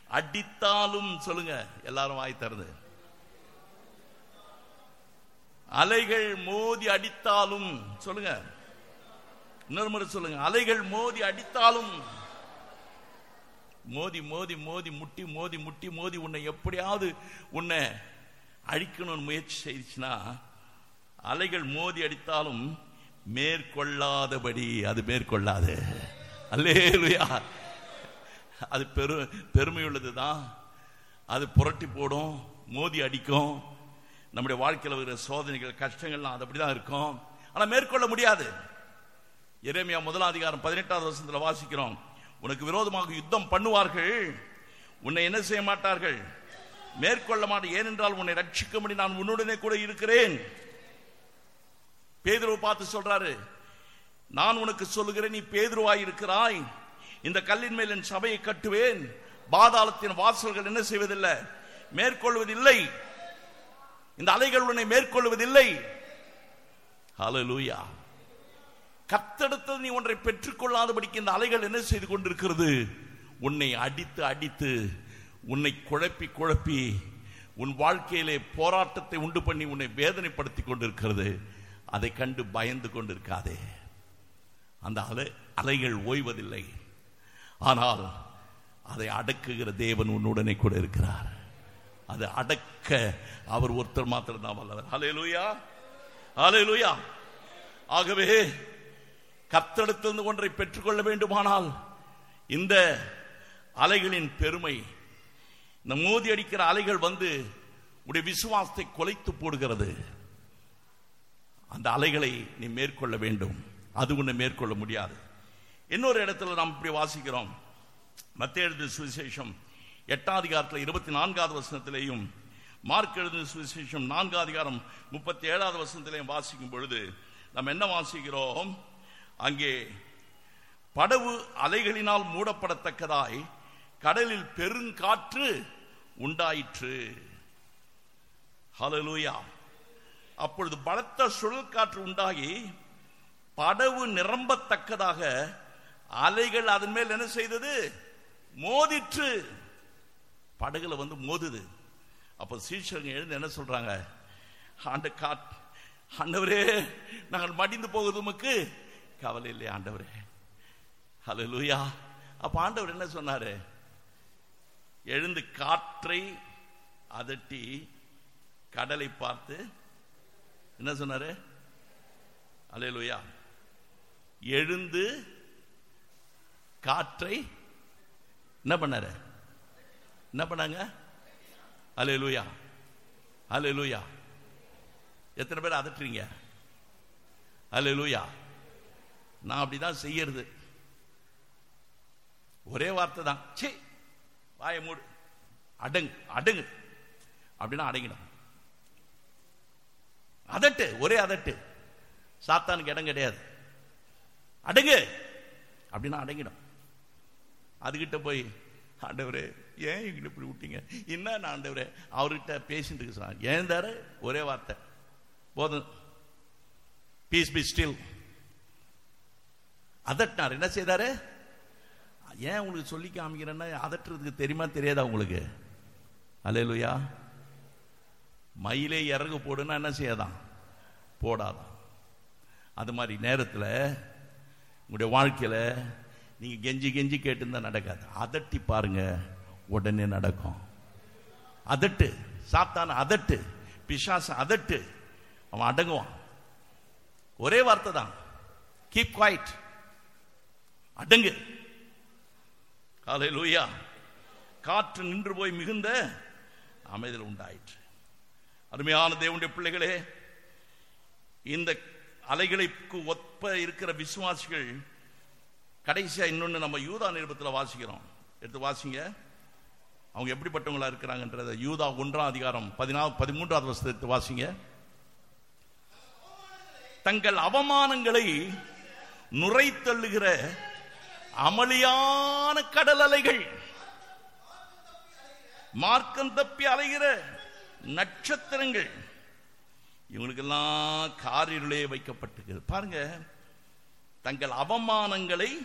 அடித்தாலும் சொல்லுங்க எல்லாரும் வாய் தருது அலைகள் மோதி அடித்தாலும் சொல்லுங்க இன்னொரு முறை சொல்லுங்க அலைகள் மோதி அடித்தாலும் மோதி மோதி மோதி முட்டி மோதி முட்டி மோதி உன்னை எப்படியாவது உன்னை அழிக்கணும்னு முயற்சி செய்துச்சுன்னா அலைகள் மோதி அடித்தாலும் மேற்கொள்ளாதபடி அது மேற்கொள்ளாது அல்லேலுயா அது பெரு பெருமை உள்ளதுதான் அது புரட்டி போடும் மோதி அடிக்கும் நம்முடைய வாழ்க்கையில் வருகிற சோதனைகள் கஷ்டங்கள்லாம் அது அப்படிதான் இருக்கும் ஆனா மேற்கொள்ள முடியாது எரேமியா முதலாம் அதிகாரம் பதினெட்டாவது வருஷத்துல வாசிக்கிறோம் உனக்கு விரோதமாக யுத்தம் பண்ணுவார்கள் உன்னை என்ன செய்ய மாட்டார்கள் மேற்கொள்ள மாட்டேன் ஏனென்றால் உன்னை ரட்சிக்கும்படி நான் உன்னுடனே கூட இருக்கிறேன் பேதுருவை பார்த்து சொல்றாரு நான் உனக்கு சொல்லுகிறேன் நீ பேதுருவாய் இருக்கிறாய் இந்த கல்லின் மேல் என் சபையை கட்டுவேன் பாதாளத்தின் வாசல்கள் என்ன செய்வதில்லை மேற்கொள்வதில்லை இந்த அலைகள் உன்னை மேற்கொள்வதில்லை ஹalleluya கத்தெடுத்தது நீ ஒன்றை பெற்றுக்கொள்ளாதபடிக்கு இந்த அலைகள் என்ன செய்து கொண்டிருக்கிறது உன்னை அடித்து அடித்து உன்னை குழப்பி குழப்பி உன் வாழ்க்கையிலே போராட்டத்தை உண்டு பண்ணி உன்னை வேதனைப்படுத்தி கொண்டிருக்கிறது அதை கண்டு பயந்து கொண்டிருக்காதே அந்த அலை அலைகள் ஓய்வதில்லை ஆனால் அதை அடக்குகிற தேவன் உன்னுடனே கூட இருக்கிறார் அதை அடக்க அவர் ஒருத்தர் மாத்திரம் தான் வல்லவர் ஹalleluya ஹalleluya ஆகவே கத்தெடுத்திருந்து ஒன்றை பெற்றுக்கொள்ள வேண்டுமானால் இந்த அலைகளின் பெருமை இந்த மோதி அடிக்கிற அலைகள் வந்து உடைய விசுவாசத்தை கொலைத்து போடுகிறது அந்த அலைகளை நீ மேற்கொள்ள வேண்டும் அது உன்னை மேற்கொள்ள முடியாது இன்னொரு இடத்துல நாம் இப்படி வாசிக்கிறோம் மத்திய எழுது சுவிசேஷம் எட்டாம் அதிகாரத்தில் இருபத்தி நான்காவது வசனத்திலேயும் மார்க் எழுது சுவிசேஷம் நான்காம் அதிகாரம் முப்பத்தி ஏழாவது வசனத்திலேயும் வாசிக்கும் பொழுது நாம் என்ன வாசிக்கிறோம் அங்கே படவு அலைகளினால் மூடப்படத்தக்கதாய் கடலில் பெருங்காற்று உண்டாயிற்று ஹalleluya அப்பொழுது பலத்த சுழல் காற்று உண்டாகி படவு நிரம்பத்தக்கதாக அலைகள் அதன் மேல் என்ன செய்தது மோதிற்று படகுல வந்து மோதுது அப்ப சீஷர்கள் எழுந்து என்ன சொல்றாங்க ஆண்ட காட் ஆண்டவரே நாங்கள் மடிந்து போகுது உமக்கு கவலை இல்லையா ஆண்டவரே ஹalleluya அப்ப ஆண்டவர் என்ன சொன்னாரு எழுந்து காற்றை அதட்டி கடலை பார்த்து என்ன சொன்னாரு அலையலுயா எழுந்து காற்றை என்ன பண்ணாரு என்ன பண்ணாங்க அலையலுயா அலையலுயா எத்தனை பேர் அதட்டுறீங்க அலையலுயா நான் அப்படிதான் செய்யறது ஒரே வார்த்தை தான் சே வாயை மூடு அடங்கு அடங்கு அப்படின்னா அடங்கிடும் அதட்டு ஒரே அதட்டு சாத்தானுக்கு இடம் கிடையாது அடங்கு அப்படின்னா அடங்கிடும் அதுகிட்ட போய் ஆண்டவரே ஏன் எங்களை இப்படி விட்டீங்க என்ன ஆண்டவரே அவர்கிட்ட பேசிட்டு இருக்கு சார் ஏன் தாரு ஒரே வார்த்தை போதும் பீஸ் பி ஸ்டில் அதட்டினார் என்ன செய்தாரு ஏன் உங்களுக்கு சொல்லி காமிக்கிறேன்னா அதட்டுறதுக்கு தெரியுமா தெரியாதா உங்களுக்கு அலையலுயா மயிலே இறகு போடுன்னா என்ன செய்யாதான் போடாதான் அது மாதிரி நேரத்தில் உங்களுடைய வாழ்க்கையில் நீங்க கெஞ்சி கெஞ்சி கேட்டுருந்தா நடக்காது அதட்டி பாருங்க உடனே நடக்கும் அதட்டு சாத்தான அதட்டு பிசாச அதட்டு அவன் அடங்குவான் ஒரே வார்த்தை தான் கீப் குவாய்ட் அடங்கு காலை லூயா காற்று நின்று போய் மிகுந்த அமைதல் உண்டாயிற்று அருமையான தேவனுடைய பிள்ளைகளே இந்த அலைகளுக்கு ஒப்ப இருக்கிற விசுவாசிகள் கடைசியா இன்னொன்னு நம்ம யூதா நிருபத்தில் வாசிக்கிறோம் எடுத்து வாசிங்க அவங்க எப்படிப்பட்டவங்களா இருக்கிறாங்கன்றத யூதா ஒன்றாம் அதிகாரம் பதினாறு பதிமூன்றாவது வருஷத்தை எடுத்து வாசிங்க தங்கள் அவமானங்களை நுரை தள்ளுகிற அமளியான கடல் அலைகள் மார்க்கம் தப்பி அலைகிற நட்சத்திரங்கள் இவங்களுக்கெல்லாம் காரிருளே வைக்கப்பட்டிருக்கிறது பாருங்க தங்கள் அவமானங்களை